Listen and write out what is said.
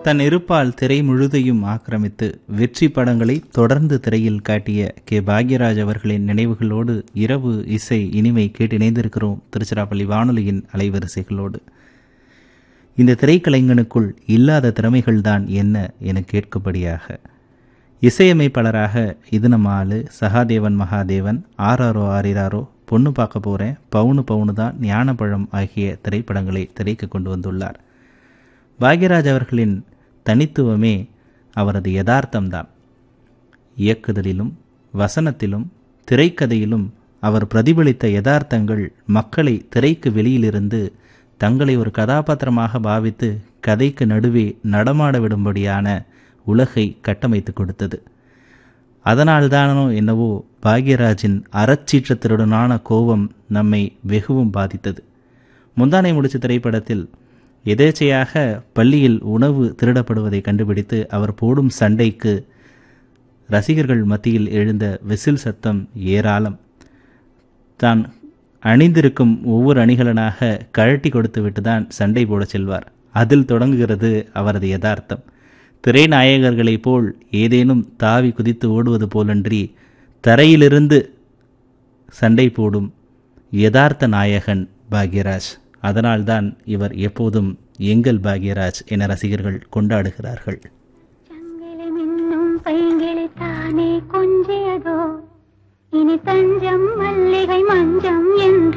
தன் இருப்பால் திரை முழுதையும் ஆக்கிரமித்து வெற்றி படங்களை தொடர்ந்து திரையில் காட்டிய கே பாக்யராஜ் அவர்களின் நினைவுகளோடு இரவு இசை இனிமை கேட்டு இணைந்திருக்கிறோம் திருச்சிராப்பள்ளி வானொலியின் அலைவரிசைகளோடு இந்த திரைக்கலைஞனுக்குள் இல்லாத திறமைகள்தான் என்ன என கேட்கும்படியாக இசையமைப்பாளராக இது நம்ம ஆளு சகாதேவன் மகாதேவன் ஆறாரோ ஆறிராரோ பொண்ணு பார்க்க போகிறேன் பவுனு பவுனு தான் ஞானப்பழம் ஆகிய திரைப்படங்களை திரைக்கு கொண்டு வந்துள்ளார் பாக்யராஜ் அவர்களின் தனித்துவமே அவரது யதார்த்தம்தான் இயக்குதலிலும் வசனத்திலும் திரைக்கதையிலும் அவர் பிரதிபலித்த யதார்த்தங்கள் மக்களை திரைக்கு வெளியிலிருந்து தங்களை ஒரு கதாபாத்திரமாக பாவித்து கதைக்கு நடுவே நடமாட விடும்படியான உலகை கட்டமைத்து கொடுத்தது அதனால்தானோ என்னவோ பாக்யராஜின் அறச்சீற்றத்தினுடனான கோபம் நம்மை வெகுவும் பாதித்தது முந்தானை முடிச்ச திரைப்படத்தில் எதேச்சையாக பள்ளியில் உணவு திருடப்படுவதை கண்டுபிடித்து அவர் போடும் சண்டைக்கு ரசிகர்கள் மத்தியில் எழுந்த விசில் சத்தம் ஏராளம் தான் அணிந்திருக்கும் ஒவ்வொரு அணிகலனாக கழட்டி கொடுத்துவிட்டு தான் சண்டை போடச் செல்வார் அதில் தொடங்குகிறது அவரது யதார்த்தம் திரைநாயகர்களைப் போல் ஏதேனும் தாவி குதித்து ஓடுவது போலன்றி தரையிலிருந்து சண்டை போடும் யதார்த்த நாயகன் பாக்யராஜ் அதனால்தான் இவர் எப்போதும் எங்கள் பாக்யராஜ் என ரசிகர்கள் கொண்டாடுகிறார்கள் சங்கிலி மின்னும் பைங்கிளி தானே கொஞ்சியதோ இனி தஞ்சம் மல்லிகை மஞ்சம் என்று